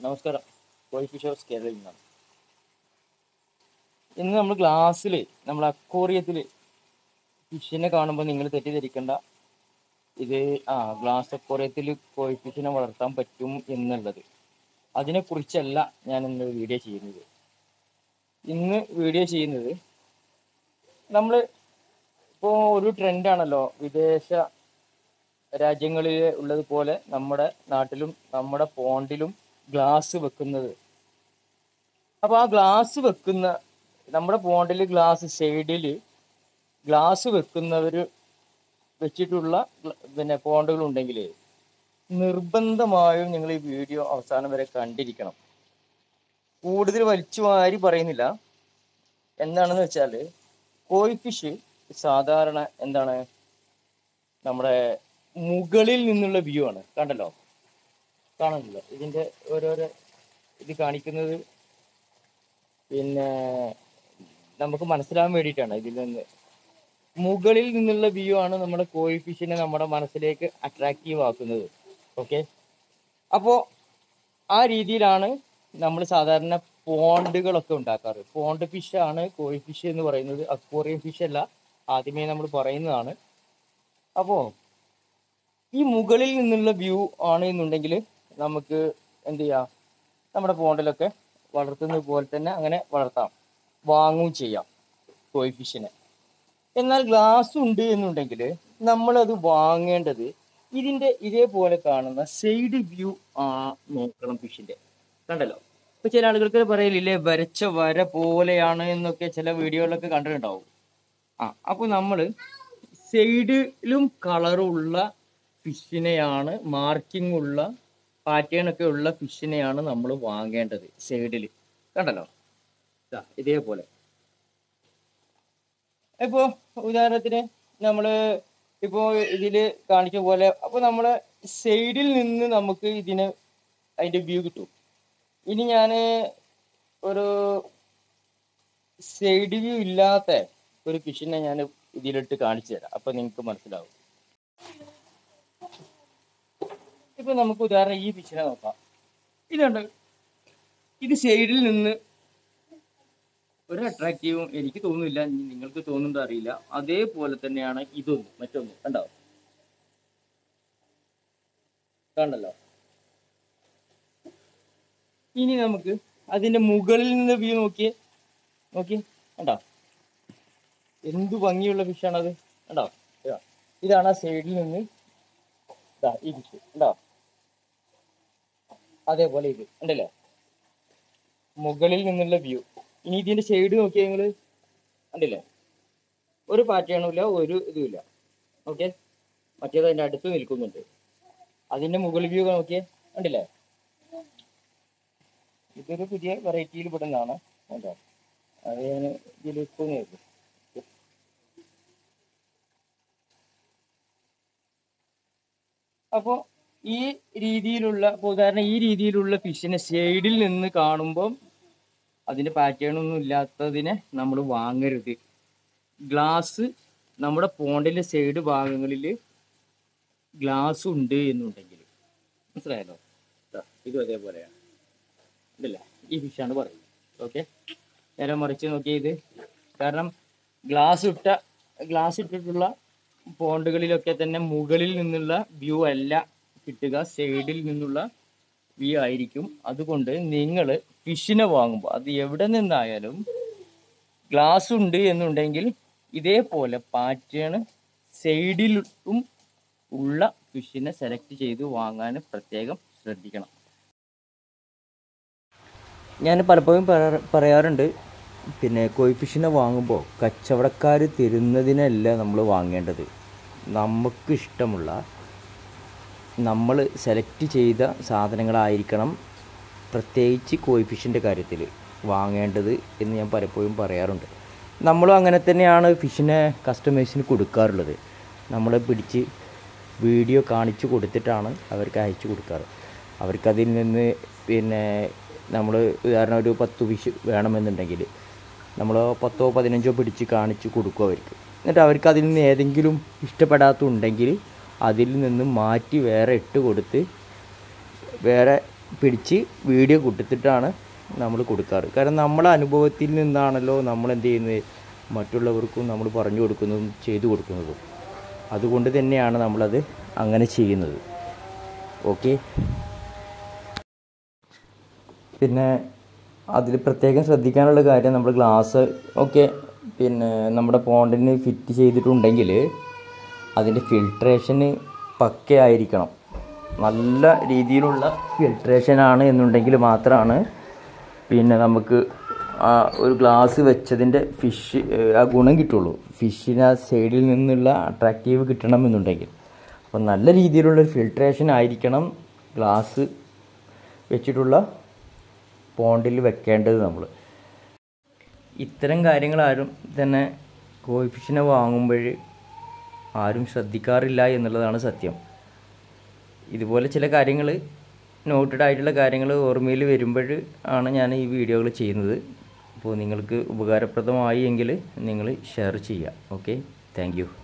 നമസ്കാരം കോഴി fish house കേരളയിൽ നിന്നാണ് ഇന്ന് നമ്മൾ ഗ്ലാസ്സിൽ നമ്മൾ അക്വോറിയത്തിൽ ഫിഷിനെ കാണുമ്പോൾ നിങ്ങൾ തെറ്റിദ്ധരിക്കേണ്ട ഇത് ആ ഗ്ലാസ് അക്വോറിയത്തിൽ കോഴി ഫിഷിനെ വളർത്താൻ പറ്റും എന്നുള്ളത് അതിനെക്കുറിച്ചല്ല ഞാൻ ഇന്ന് വീഡിയോ ചെയ്യുന്നത് ഇന്ന് വീഡിയോ ചെയ്യുന്നത് നമ്മൾ ഇപ്പോൾ ഒരു ട്രെൻഡാണല്ലോ വിദേശ രാജ്യങ്ങളിൽ ഉള്ളതുപോലെ നമ്മുടെ നാട്ടിലും നമ്മുടെ പോണ്ടിലും ഗ്ലാസ് വെക്കുന്നത് അപ്പോൾ ആ ഗ്ലാസ് വെക്കുന്ന നമ്മുടെ പോണ്ടിൽ ഗ്ലാസ് സൈഡിൽ ഗ്ലാസ് വെക്കുന്നവർ വെച്ചിട്ടുള്ള ഗ്ല- പിന്നെ പോണ്ടുകൾ ഉണ്ടെങ്കിൽ നിർബന്ധമായും നിങ്ങൾ ഈ വീഡിയോ അവസാനം വരെ കണ്ടിരിക്കണം കൂടുതൽ വലിച്ചു വാരി പറയുന്നില്ല എന്താണെന്ന് വെച്ചാൽ കോയി ഫിഷ് സാധാരണ എന്താണ് നമ്മുടെ മുകളിൽ നിന്നുള്ള വ്യൂ ആണ് കണ്ടല്ലോ കാണുന്നില്ല ഇതിന്റെ ഓരോരോ ഇത് കാണിക്കുന്നത് പിന്നെ നമുക്ക് മനസ്സിലാവാൻ വേണ്ടിയിട്ടാണ് ഇതിൽ നിന്ന് മുകളിൽ നിന്നുള്ള വ്യൂ ആണ് നമ്മുടെ കോഴി ഫിഷിനെ നമ്മുടെ മനസ്സിലേക്ക് അട്രാക്റ്റീവ് ആക്കുന്നത് ഓക്കെ അപ്പോൾ ആ രീതിയിലാണ് നമ്മൾ സാധാരണ പോണ്ടുകളൊക്കെ ഉണ്ടാക്കാറ് പോണ്ട് ഫിഷ് ആണ് കോഴി ഫിഷ് എന്ന് പറയുന്നത് അക്വോറിയം ഫിഷ് അല്ല ആദ്യമേ നമ്മൾ പറയുന്നതാണ് അപ്പോൾ ഈ മുകളിൽ നിന്നുള്ള വ്യൂ ആണ് എന്നുണ്ടെങ്കിൽ നമുക്ക് എന്ത് ചെയ്യാം നമ്മുടെ പോണ്ടിലൊക്കെ വളർത്തുന്നത് പോലെ തന്നെ അങ്ങനെ വളർത്താം വാങ്ങുകയും ചെയ്യാം കോഴി ഫിഷിനെ എന്നാൽ ഗ്ലാസ് ഉണ്ട് എന്നുണ്ടെങ്കിൽ നമ്മളത് വാങ്ങേണ്ടത് ഇതിന്റെ ഇതേപോലെ കാണുന്ന സൈഡ് വ്യൂ ആ നോക്കണം ഫിഷിന്റെ കണ്ടല്ലോ ഇപ്പൊ ചില ആളുകൾക്ക് പറയലില്ലേ വരച്ച വര പോലെയാണ് എന്നൊക്കെ ചില വീഡിയോകളിലൊക്കെ കണ്ടിട്ടുണ്ടാവും ആ അപ്പൊ നമ്മള് സൈഡിലും കളറുള്ള ഫിഷിനെയാണ് മാർക്കിംഗ് ഉള്ള പാറ്റേൺ ഒക്കെ ഉള്ള ഫിഷിനെയാണ് നമ്മൾ വാങ്ങേണ്ടത് സൈഡിൽ കണ്ടല്ലോ ദാ ഇതേപോലെ ഇപ്പോ ഉദാഹരണത്തിന് നമ്മള് ഇപ്പോ ഇതില് കാണിച്ച പോലെ അപ്പൊ നമ്മള് സൈഡിൽ നിന്ന് നമുക്ക് ഇതിന് അതിന്റെ വ്യൂ കിട്ടും ഇനി ഞാന് ഒരു സൈഡ് വ്യൂ ഇല്ലാത്ത ഒരു ഫിഷിനെ ഞാൻ ഇതിലിട്ട് കാണിച്ചു തരാം അപ്പൊ നിങ്ങൾക്ക് മനസ്സിലാവും ഇപ്പൊ നമുക്ക് ഉദാഹരണം ഈ ഫിഷിനെ നോക്കാം ഇതുണ്ട് ഇത് സൈഡിൽ നിന്ന് ഒരു അട്രാക്റ്റീവും എനിക്ക് തോന്നുന്നില്ല ഇനി നിങ്ങൾക്ക് തോന്നുന്നുണ്ടോ അറിയില്ല അതേപോലെ തന്നെയാണ് ഇതൊന്ന് മറ്റൊന്ന് കണ്ടോ കണ്ടല്ലോ ഇനി നമുക്ക് അതിന്റെ മുകളിൽ നിന്ന് വ്യൂ നോക്കിയേ നോക്കി കണ്ടോ എന്ത് ഭംഗിയുള്ള ഫിഷാണത് കണ്ടോ ഇതാ. ഇതാണ് ആ സൈഡിൽ നിന്ന് ഇതാ ഈ ഫിഷ് കണ്ടോ അതേപോലെ ഇത് ഉണ്ടല്ലേ മുകളിൽ നിന്നുള്ള വ്യൂ ഇനി ഇതിന്റെ ഷെയ്ഡ് നോക്കിയാൽ നിങ്ങൾ കണ്ടില്ലേ ഒരു പാറ്റേണും ഇല്ല ഒരു ഇതുമില്ല ഓക്കെ മറ്റേത് അതിന്റെ അടുത്ത് നിൽക്കുന്നുണ്ട് അതിന്റെ മുകൾ വ്യൂ നോക്കിയേ കണ്ടില്ലേ ഇതൊരു പുതിയ വെറൈറ്റിയിൽ പെടുന്നതാണ് കണ്ടോ അത് ഞാൻ ഇതിൽ തോന്നിയത് അപ്പോൾ ഈ രീതിയിലുള്ള ഇപ്പൊ ഉദാഹരണം ഈ രീതിയിലുള്ള ഫിഷിനെ ഷെയ്ഡിൽ നിന്ന് കാണുമ്പോൾ അതിന്റെ പാറ്റേൺ ഒന്നും ഇല്ലാത്തതിനെ നമ്മൾ വാങ്ങരുത് ഗ്ലാസ് നമ്മുടെ പോണ്ടിന്റെ സൈഡ് ഭാഗങ്ങളിൽ ഗ്ലാസ് ഉണ്ട് എന്നുണ്ടെങ്കിൽ മനസ്സിലായല്ലോ ദാ, ഇതും അതേപോലെയാണ് ഇതല്ല ഈ ഫിഷാണ് പറയുന്നത് ഓക്കെ നേരെ മറിച്ച് നോക്കിയ ഇത് കാരണം ഗ്ലാസ് ഇട്ട ഗ്ലാസ് ഇട്ടിട്ടുള്ള പോണ്ടുകളിലൊക്കെ തന്നെ മുകളിൽ നിന്നുള്ള വ്യൂ അല്ല കിട്ടുക സൈഡിൽ നിന്നുള്ള വ്യൂ ആയിരിക്കും അതുകൊണ്ട് നിങ്ങൾ ഫിഷിനെ വാങ്ങുമ്പോൾ അത് എവിടെ നിന്നായാലും ഗ്ലാസ് ഉണ്ട് എന്നുണ്ടെങ്കിൽ ഇതേപോലെ പാറ്റേൺ സൈഡിലും ഉള്ള ഫിഷിനെ സെലക്ട് ചെയ്ത് വാങ്ങാൻ പ്രത്യേകം ശ്രദ്ധിക്കണം ഞാൻ പലപ്പോഴും പറയാ- പറയാറുണ്ട് പിന്നെ കോഴി ഫിഷിനെ വാങ്ങുമ്പോൾ കച്ചവടക്കാർ തരുന്നതിനല്ല നമ്മൾ വാങ്ങേണ്ടത് നമുക്ക് ഇഷ്ടമുള്ള നമ്മൾ സെലക്ട് ചെയ്ത സാധനങ്ങളായിരിക്കണം പ്രത്യേകിച്ച് കോഴി ഫിഷിൻ്റെ കാര്യത്തിൽ വാങ്ങേണ്ടത് എന്ന് ഞാൻ പലപ്പോഴും പറയാറുണ്ട് നമ്മളും അങ്ങനെ തന്നെയാണ് ഫിഷിനെ കസ്റ്റമേഴ്സിന് കൊടുക്കാറുള്ളത് നമ്മളെ പിടിച്ച് വീഡിയോ കാണിച്ചു കൊടുത്തിട്ടാണ് അവർക്ക് അയച്ചു കൊടുക്കാറ് അവർക്കതിൽ നിന്ന് പിന്നെ നമ്മൾ ഉദാഹരണം ഒരു പത്ത് ഫിഷ് വേണമെന്നുണ്ടെങ്കിൽ നമ്മൾ പത്തോ പതിനഞ്ചോ പിടിച്ച് കാണിച്ച് കൊടുക്കും അവർക്ക് എന്നിട്ട് അവർക്ക് അതിൽ നിന്ന് ഏതെങ്കിലും ഇഷ്ടപ്പെടാത്തുണ്ടെങ്കിൽ അതിൽ നിന്ന് മാറ്റി വേറെ ഇട്ട് കൊടുത്ത് വേറെ പിടിച്ച് വീഡിയോ കൊടുത്തിട്ടാണ് നമ്മൾ കൊടുക്കാറ് കാരണം നമ്മളെ അനുഭവത്തിൽ നിന്നാണല്ലോ നമ്മൾ എന്ത് ചെയ്യുന്നത് മറ്റുള്ളവർക്കും നമ്മൾ പറഞ്ഞു കൊടുക്കുന്നതും ചെയ്തു കൊടുക്കുന്നതും അതുകൊണ്ട് തന്നെയാണ് നമ്മളത് അങ്ങനെ ചെയ്യുന്നത് ഓക്കെ പിന്നെ അതിൽ പ്രത്യേകം ശ്രദ്ധിക്കാനുള്ള കാര്യം നമ്മൾ ഗ്ലാസ് ഒക്കെ പിന്നെ നമ്മുടെ പോണ്ടിന് ഫിറ്റ് ചെയ്തിട്ടുണ്ടെങ്കിൽ അതിൻ്റെ ഫിൽട്രേഷന് പക്കയായിരിക്കണം നല്ല രീതിയിലുള്ള ഫിൽട്രേഷനാണ് എന്നുണ്ടെങ്കിൽ മാത്രമാണ് പിന്നെ നമുക്ക് ആ ഒരു ഗ്ലാസ് വെച്ചതിൻ്റെ ഫിഷ് ആ ഗുണം കിട്ടുള്ളൂ ഫിഷിന് ആ സൈഡിൽ നിന്നുള്ള അട്രാക്റ്റീവ് കിട്ടണമെന്നുണ്ടെങ്കിൽ അപ്പോൾ നല്ല രീതിയിലുള്ള ഫിൽട്രേഷൻ ആയിരിക്കണം ഗ്ലാസ് വെച്ചിട്ടുള്ള പോണ്ടിൽ വെക്കേണ്ടത് നമ്മൾ ഇത്തരം കാര്യങ്ങൾ ആരും തന്നെ കോയിഫിഷിനെ വാങ്ങുമ്പോൾ ആരും ശ്രദ്ധിക്കാറില്ല എന്നുള്ളതാണ് സത്യം ഇതുപോലെ ചില കാര്യങ്ങൾ നോട്ടഡ് ആയിട്ടുള്ള കാര്യങ്ങൾ ഓർമ്മയിൽ വരുമ്പോൾ ആണ് ഞാൻ ഈ വീഡിയോകൾ ചെയ്യുന്നത് അപ്പോൾ നിങ്ങൾക്ക് ഉപകാരപ്രദമായി എങ്കിൽ നിങ്ങൾ ഷെയർ ചെയ്യുക ഓക്കെ താങ്ക്